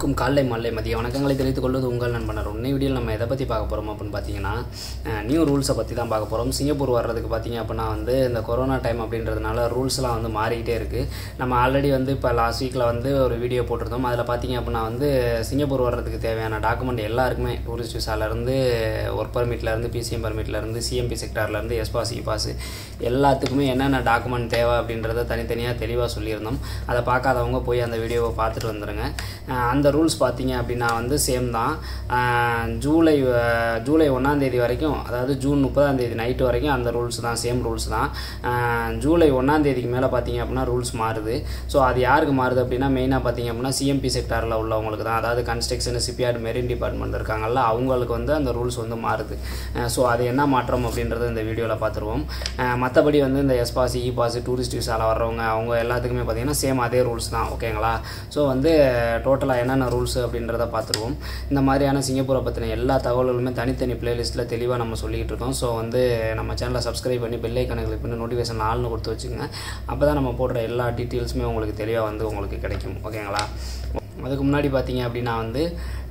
அனைவருக்கும் காலை மாலை மதிய வணக்கங்களை தெரிவித்துக் கொள்வது உங்கள் நண்பனர் உன்னை வீடியோவில் நம்ம எதை பற்றி பார்க்க போகிறோம் அப்படின்னு பார்த்தீங்கன்னா நியூ ரூல்ஸை பற்றி தான் பார்க்க போகிறோம் சிங்கப்பூர் வர்றதுக்கு பார்த்தீங்க அப்படின்னா வந்து இந்த கொரோனா டைம் அப்படின்றதுனால ரூல்ஸ்லாம் வந்து மாறிக்கிட்டே இருக்குது நம்ம ஆல்ரெடி வந்து இப்போ லாஸ்ட் வீக்கில் வந்து ஒரு வீடியோ போட்டிருந்தோம் அதில் பார்த்தீங்க அப்படின்னா வந்து சிங்கப்பூர் வர்றதுக்கு தேவையான டாக்குமெண்ட் எல்லாருக்குமே டூரிஸ்ட் விசாலேருந்து ஒர்க் பர்மிட்லேருந்து பிசிஎம் பர்மிட்லேருந்து சிஎம்பி செக்டார்லேருந்து எஸ் பாஸ் இ பாஸ் எல்லாத்துக்குமே என்னென்ன டாக்குமெண்ட் தேவை அப்படின்றத தனித்தனியாக தெளிவாக சொல்லியிருந்தோம் அதை பார்க்காதவங்க போய் அந்த வீடியோவை பார்த்துட்டு வந்துடுங்க அஹ் அந்த ரூல்ஸ் பார்த்தீங்க அப்படின்னா வந்து சேம் தான் அஹ் ஜூலை அஹ் ஜூலை ஒன்றாந்தேதி வரைக்கும் அதாவது ஜூன் முப்பதாந்தேதி நைட்டு வரைக்கும் அந்த ரூல்ஸ் தான் சேம் ரூல்ஸ் தான் அஹ் ஜூலை ஒன்றாந்தேதிக்கு மேலே பார்த்தீங்க அப்படின்னா ரூல்ஸ் மாறுது ஸோ அது யாருக்கு மாறுது அப்படின்னா மெயினாக பார்த்தீங்க அப்படின்னா சிஎம்பி செக்டாரில் உள்ளவங்களுக்கு தான் அதாவது கன்ஸ்ட்ரக்ஷன் சிப்யார்டு மெரின் டிபார்ட்மெண்ட் இருக்காங்கல்ல அவங்களுக்கு வந்து அந்த ரூல்ஸ் வந்து மாறுது ஸோ அது என்ன மாற்றம் அப்படின்றத இந்த வீடியோவில் பார்த்துருவோம் மற்றபடி வந்து இந்த S pass E pass tourist விசாவில் வர்றவங்க அவங்க எல்லாத்துக்குமே பார்த்தீங்கன்னா சேம் அதே ரூல்ஸ் தான் ஓகேங்களா ஸோ வந்து டோட்டலாக என்னென்ன ரூல்ஸ் அப்படின்றத பார்த்துருவோம் இந்த மாதிரியான சிங்கப்பூரை பற்றின எல்லா தகவல்களுமே தனித்தனி பிளேலிஸ்ட்டில் தெளிவாக நம்ம சொல்லிக்கிட்டு இருக்கோம் ஸோ வந்து நம்ம சேனலை சப்ஸ்கிரைப் பண்ணி பெல் ஐக்கனை கிளிக் பண்ணி நோட்டிஃபிகேஷன் ஆள்னு கொடுத்து வச்சுங்க அப்போ தான் நம்ம போடுற எல்லா டீட்டெயில்ஸுமே உங்களுக்கு தெளிவாக வந்து உங்களுக்கு கிடைக்கும் ஓகேங்களா அதுக்கு முன்னாடி பார்த்தீங்க அப்படின்னா வந்து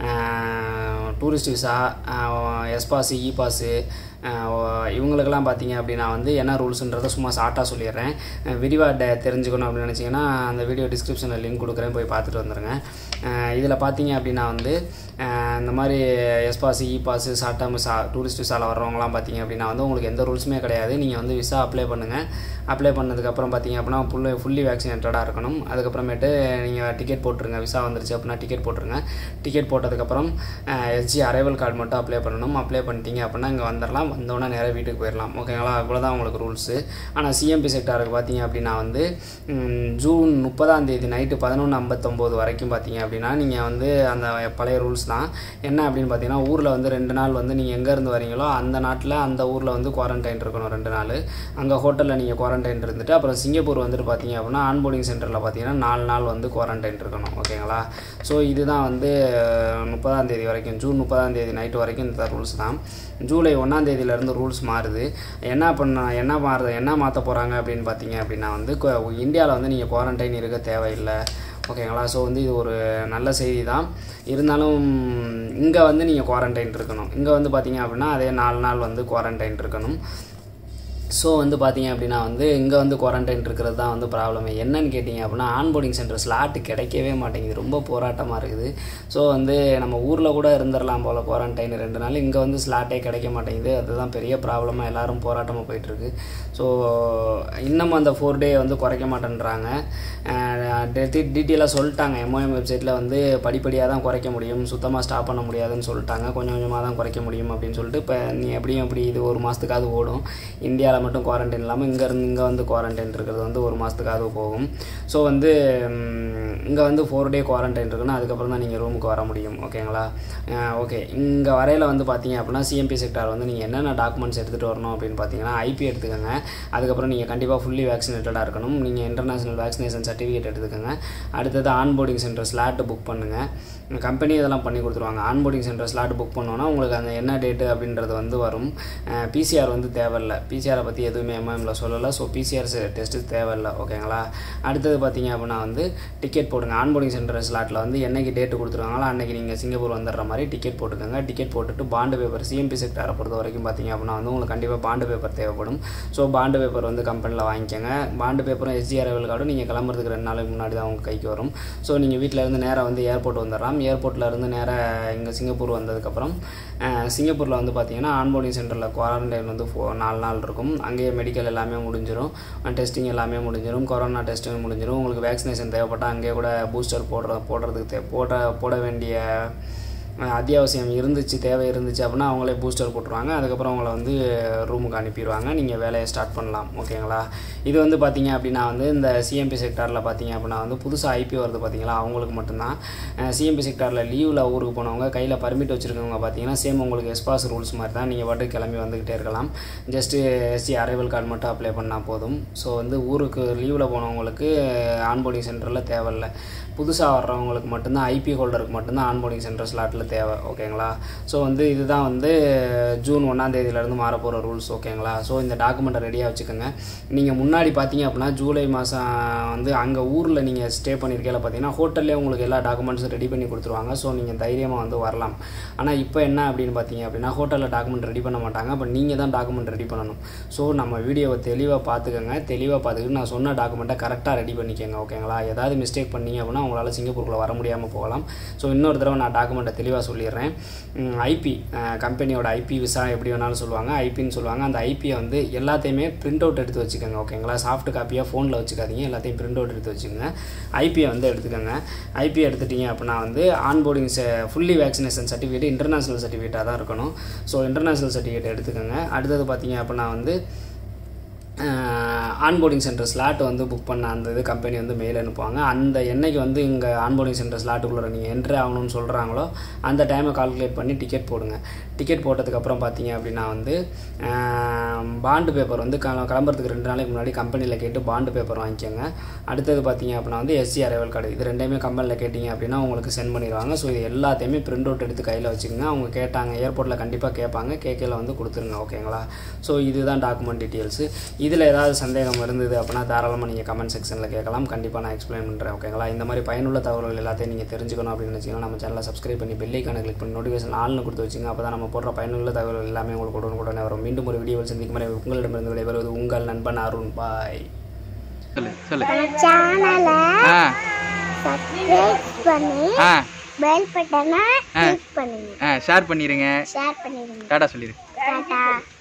tourist visa S pass E pass இவங்களுக்கெல்லாம் பார்த்தீங்க அப்படின்னா வந்து என்ன ரூல்ஸுன்றதை சும்மா ஷார்ட்டாக சொல்லிடுறேன் விரிவாக தெரிஞ்சுக்கணும் அப்படின்னு நினச்சிங்கன்னா அந்த வீடியோ டிஸ்கிரிப்ஷனில் லிங்க் கொடுக்குறேன் போய் பார்த்துட்டு வந்துடுங்க இதில் பார்த்தீங்க அப்படின்னா வந்து இந்த மாதிரி S pass E pass short term visa tourist விசாவில் வர்றவங்களாம் பார்த்தீங்க அப்படின்னா வந்து உங்களுக்கு எந்த ரூல்ஸுமே கிடையாது நீங்கள் வந்து விசா அப்ளை பண்ணுங்கள் அப்ளை பண்ணதுக்கப்புறம் பார்த்தீங்க அப்படின்னா ஃபுல்லு ஃபுல்லி வேக்சினேட்டடாக இருக்கணும் அதுக்கப்புறமேட்டு நீங்கள் டிக்கெட் போட்டுருங்க விசா வந்துருச்சு அப்படின்னா டிக்கெட் போட்டுருங்க டிக்கெட் போட்டதுக்கப்புறம் எஸ்ஜி அரைவல் கார்டு மட்டும் அப்ளை பண்ணணும் அப்ளை பண்ணிட்டீங்க அப்படின்னா இங்கே வந்துடலாம் வந்தோடனே நேராக வீட்டுக்கு போயிடலாம் ஓகேங்களா இவ்வளோ தான் உங்களுக்கு ரூல்ஸு ஆனால் சிஎம்பி செக்டாருக்கு பார்த்தீங்க அப்படின்னா வந்து ஜூன் முப்பதாம் தேதி நைட்டு பதினொன்று ஐம்பத்தொம்போது வரைக்கும் பார்த்தீங்க அப்படின்னா நீங்கள் வந்து அந்த பழைய ரூல்ஸ் தான் என்ன அப்படின்னு பார்த்தீங்கன்னா ஊரில் வந்து ரெண்டு நாள் வந்து நீங்கள் எங்கேருந்து வரீங்களோ அந்த நாட்டில் அந்த ஊரில் வந்து குவாரண்டைன் இருக்கணும் ரெண்டு நாள் அங்கே ஹோட்டலில் நீங்கள் குவாரண்டைன் இருந்துட்டு அப்புறம் சிங்கப்பூர் வந்துட்டு பார்த்தீங்க அப்படின்னா ஆன்போர்டிங் சென்டரில் பார்த்தீங்கன்னா நாலு நாள் வந்து குவாரண்டைன் இருக்கணும் ஓகேங்களா ஸோ இதுதான் வந்து முப்பதாம் தேதி வரைக்கும் ஜூன் முப்பதாம் தேதி நைட்டு வரைக்கும் இந்த ரூல்ஸ் தான் ஜூலை ஒன்றாம் தேதியிலேருந்து ரூல்ஸ் மாறுது என்ன பண்ண என்ன மாறுது என்ன மாற்ற போகிறாங்க அப்படின்னு பார்த்தீங்க அப்படின்னா வந்து இந்தியாவில் வந்து நீங்கள் குவாரண்டைன் இருக்க தேவையில்லை ஓகேங்களா ஸோ வந்து இது ஒரு நல்ல செய்தி தான் இருந்தாலும் இங்கே வந்து நீங்கள் குவாரண்டைன் இருக்கணும் இங்கே வந்து பார்த்தீங்க அப்படின்னா அதே நாலு நாள் வந்து குவாரண்டைன் இருக்கணும் ஸோ வந்து பார்த்தீங்க அப்படின்னா வந்து இங்கே வந்து குவாரண்டைன் இருக்கிறது தான் வந்து ப்ராப்ளமே என்னன்னு கேட்டிங்க அப்படின்னா ஆன்போர்டிங் சென்டர் ஸ்லாட்டு கிடைக்கவே மாட்டேங்குது ரொம்ப போராட்டமாக இருக்குது ஸோ வந்து நம்ம ஊரில் கூட இருந்துடலாம் போல் குவாரண்டைன் ரெண்டு நாள் இங்கே வந்து ஸ்லாட்டே கிடைக்க மாட்டேங்குது அதுதான் பெரிய ப்ராப்ளமாக எல்லோரும் போராட்டமாக போயிட்டுருக்கு ஸோ இன்னும் அந்த ஃபோர் டே வந்து குறைக்க மாட்டேன்றாங்க டீட்டெயிலாக சொல்லிட்டாங்க எம்ஓஎம் வெப்சைட்டில் வந்து படிப்படியாக தான் குறைக்க முடியும் சுத்தமாக ஸ்டாப் பண்ண முடியாதுன்னு சொல்லிட்டாங்க கொஞ்சம் கொஞ்சமாக தான் குறைக்க முடியும் அப்படின்னு சொல்லிட்டு இப்போ நீ எப்படியும் எப்படி இது ஒரு மாதத்துக்காவது ஓடும் இந்தியாவில் மட்டும் குவாரண்டைன் இல்லாமல் இங்கேருந்து இங்கே வந்து குவாரண்டைன் இருக்கிறது வந்து ஒரு மாதத்துக்காவது போகும் ஸோ வந்து இங்கே வந்து ஃபோர் டே குவாரண்டைன் இருக்குன்னா அதுக்கப்புறம் தான் நீங்கள் ரூமுக்கு வர முடியும் ஓகேங்களா ஓகே இங்கே வரையில் வந்து பார்த்தீங்க அப்படின்னா சிஎம்பி செக்டார் வந்து நீங்கள் என்னென்ன டாக்குமெண்ட்ஸ் எடுத்துகிட்டு வரணும் அப்படின்னு பார்த்தீங்கன்னா ஐபி எடுத்துக்கோங்க அதுக்கப்புறம் நீங்கள் கண்டிப்பாக ஃபுல்லி வேக்சினேட்டடாக இருக்கணும் நீங்கள் இன்டர்நேஷனல் வேக்சினேஷன் சர்டிஃபிகேட் எடுத்துக்கோங்க அடுத்தது ஆன்போர்டிங் சென்டர் ஸ்லாட்டு புக் பண்ணுங்கள் கம்பெனி இதெல்லாம் பண்ணி கொடுத்துருவாங்க ஆன்போர்டிங் சென்டர் ஸ்லாட் புக் பண்ணோன்னா உங்களுக்கு அந்த என்ன டேட்டு அப்படின்றது வந்து வரும் பிசிஆர் வந்து தேவையில்லை பிசிஆரை பற்றி எதுவுமே எம்எம்ல சொல்லலை ஸோ பிசிஆர் டெஸ்ட்டு தேவையில்லை ஓகேங்களா அடுத்தது பார்த்தீங்க அப்படின்னா வந்து டிக்கெட் போடுங்க ஆன்போர்டிங் சென்டர் ஸ்லாட்டில் வந்து என்னைக்கு டேட்டு கொடுத்துருக்காங்களோ அன்றைக்கி நீங்கள் சிங்கப்பூர் வந்துடுற மாதிரி டிக்கெட் போட்டுக்கோங்க டிக்கெட் போட்டுட்டு பாண்டு பேப்பர் சிஎம்பி செக்டாரை பொறுத்த வரைக்கும் பார்த்தீங்க அப்படின்னா வந்து உங்களுக்கு கண்டிப்பாக பாண்டு பேப்பர் தேவைப்படும் ஸோ பாண்டு பேப்பர் வந்து கம்பெனியில் வாங்கிக்கோங்க பாண்டு பேப்பரும் எஸ்ஜி அரைவல் கார்டும் நீங்கள் கிளம்புறதுக்கு ரெண்டு நாளைக்கு முன்னாடி தான் உங்கள் கைக்கு வரும் ஸோ நீங்கள் வீட்டில் இருந்து நேராக வந்து ஏர்போர்ட் வந்துடலாம் ஏர்போர்ட்டில் இருந்து நேராக இங்கே சிங்கப்பூர் வந்ததுக்கப்புறம் சிங்கப்பூரில் வந்து பார்த்தீங்கன்னா ஆன்போர்டிங் சென்டரில் குவாரண்டைன் வந்து ஃபோ நாலு நாள் இருக்கும் அங்கேயே மெடிக்கல் எல்லாமே முடிஞ்சிடும் டெஸ்டிங் எல்லாமே முடிஞ்சிடும் கொரோனா டெஸ்டிங் முடிஞ்சிடும் உங்களுக்கு வேக்சினேஷன் தேவைப்பட்டால் அங்கேயே கூட பூஸ்டர் போடுற போடுறதுக்கு தே போட போட வேண்டிய அத்தியாவசியம் இருந்துச்சு தேவை இருந்துச்சு அப்படின்னா அவங்களே பூஸ்டர் போட்டுருவாங்க அதுக்கப்புறம் அவங்கள வந்து ரூமுக்கு அனுப்பிடுவாங்க நீங்கள் வேலையை ஸ்டார்ட் பண்ணலாம் ஓகேங்களா இது வந்து பார்த்தீங்க அப்படின்னா வந்து இந்த சிஎம்பி செக்டாரில் பார்த்தீங்க அப்படின்னா வந்து புதுசாக ஐபி வருது பார்த்தீங்களா அவங்களுக்கு மட்டும்தான் சிஎம்பி செக்டாரில் லீவில் ஊருக்கு போனவங்க கையில் பர்மிட் வச்சுருக்கவங்க பார்த்தீங்கன்னா சேம் உங்களுக்கு எஸ்பாஸ் ரூல்ஸ் மாதிரி தான் நீங்கள் பாட்டு கிளம்பி வந்துக்கிட்டே இருக்கலாம் ஜஸ்ட்டு எஸ்சி அரைவல் கார்டு மட்டும் அப்ளை பண்ணால் போதும் ஸோ வந்து ஊருக்கு லீவில் போனவங்களுக்கு ஆன்போர்டிங் சென்டரில் தேவையில்லை புதுசாக வர்றவங்களுக்கு மட்டும்தான் ஐபி ஹோல்டருக்கு மட்டும்தான் ஆன்போர்டிங் சென்டர் ஸ்லாட்டில் தேவை ஓகேங்களா ஸோ வந்து இதுதான் வந்து ஜூன் ஒன்றாம் தேதியிலேருந்து மாற போகிற ரூல்ஸ் ஓகேங்களா ஸோ இந்த டாக்குமெண்ட்டை ரெடியாக வச்சுக்கோங்க நீங்கள் முன்னாடி பார்த்தீங்க அப்படின்னா ஜூலை மாதம் வந்து அங்கே ஊரில் நீங்கள் ஸ்டே பண்ணியிருக்கையில பார்த்தீங்கன்னா ஹோட்டல்லே உங்களுக்கு எல்லா டாக்குமெண்ட்ஸும் ரெடி பண்ணி கொடுத்துருவாங்க ஸோ நீங்கள் தைரியமாக வந்து வரலாம் ஆனால் இப்போ என்ன அப்படின்னு பார்த்தீங்க அப்படின்னா ஹோட்டலில் டாக்குமெண்ட் ரெடி பண்ண மாட்டாங்க அப்போ நீங்கள் தான் டாக்குமெண்ட் ரெடி பண்ணணும் ஸோ நம்ம வீடியோவை தெளிவாக பார்த்துக்கோங்க தெளிவாக பார்த்துக்கிட்டு நான் சொன்ன டாக்குமெண்ட்டை கரெக்டாக ரெடி பண்ணிக்கோங்க ஓகேங்களா ஏதாவது மிஸ்டேக் பண்ணீங்க அப்படின்னா உங்களால் சிங்கப்பூருக்குள்ளே வர முடியாமல் போகலாம் ஸோ இன்னொரு தடவை நான் டாக்குமெண்ட்டை தெளிவாக சொல்லிடுறேன் ஐபி கம்பெனியோட ஐபி விசா எப்படி வேணாலும் சொல்லுவாங்க ஐபின்னு சொல்லுவாங்க அந்த ஐபியை வந்து எல்லாத்தையுமே பிரிண்ட் அவுட் எடுத்து வச்சுக்கோங்க ஓகேங்களா சாஃப்ட் காப்பியாக ஃபோனில் வச்சுக்காதீங்க எல்லாத்தையும் பிரிண்ட் அவுட் எடுத்து வச்சுக்கோங்க ஐபியை வந்து எடுத்துக்கோங்க ஐபி எடுத்துட்டீங்க அப்படின்னா வந்து onboarding fully vaccination certificate international சர்டிஃபிகேட்டாக தான் இருக்கணும் ஸோ இன்டர்நேஷ்னல் சர்டிஃபிகேட் எடுத்துக்கோங்க அடுத்தது பார்த்தீங்க அப்படின்னா வந்து ஆன்போர்டிங் சென்டர் ஸ்லாட் வந்து புக் பண்ண அந்த இது கம்பெனி வந்து மெயில் அனுப்புவாங்க அந்த என்னைக்கு வந்து இங்கே ஆன்போர்டிங் சென்டர் ஸ்லாட்டுக்குள்ளே நீங்கள் என்ட்ரி ஆகணும்னு சொல்கிறாங்களோ அந்த டைமை கால்குலேட் பண்ணி டிக்கெட் போடுங்க டிக்கெட் போட்டதுக்கப்புறம் பார்த்தீங்க அப்படின்னா வந்து பாண்டு பேப்பர் வந்து க கிளம்புறதுக்கு ரெண்டு நாளைக்கு முன்னாடி கம்பெனியில் கேட்டு பாண்டு பேப்பர் வாங்கிக்கோங்க அடுத்தது பார்த்தீங்க அப்படின்னா வந்து எஸ்சி அரைவல் கார்டு இது ரெண்டையுமே கம்பெனியில் கேட்டிங்க அப்படின்னா உங்களுக்கு சென்ட் பண்ணிடுவாங்க ஸோ இது எல்லாத்தையுமே பிரிண்ட் அவுட் எடுத்து கையில் வச்சுக்கோங்க அவங்க கேட்டாங்க ஏர்போர்ட்டில் கண்டிப்பாக கேட்பாங்க கேட்கல வந்து கொடுத்துருங்க ஓகேங்களா ஸோ இதுதான் டாக்குமெண்ட் டீட்டெயில்ஸு இதில் ஏதாவது சந்தேகம் இருந்தது அப்படின்னா தாராளமாக நீங்கள் கமெண்ட் செக்ஷனில் கேட்கலாம் கண்டிப்பாக நான் எக்ஸ்பிளைன் பண்ணுறேன் ஓகேங்களா இந்த மாதிரி பயனுள்ள தகவல்கள் எல்லாத்தையும் நீங்கள் தெரிஞ்சுக்கணும் அப்படின்னு நினச்சிங்கன்னா நம்ம சேனலை சப்ஸ்கிரைப் பண்ணி பெல்லைக்கான கிளிக் பண்ணி நோட்டிஃபிகேஷன் ஆள்னு கொடுத்து வச்சுங்க அப்போ தான் நம்ம போடுற பயனுள்ள தகவல்கள் எல்லாமே உங்களுக்கு உடனுக்குடனே வரும் மீண்டும் ஒரு வீடியோவில் சந்திக்கும் வரை உங்களிடமிருந்து விடைபெறுவது உங்கள் நண்பன் அருண் பாய் சொல்லு சொல்லு சேனலை ஆ சப்ஸ்கிரைப் பண்ணி ஆ பெல் பட்டனை கிளிக் பண்ணுங்க ஆ ஷேர் பண்ணிடுங்க ஷேர் பண்ணிடுங்க டாடா சொல்லிடு டாடா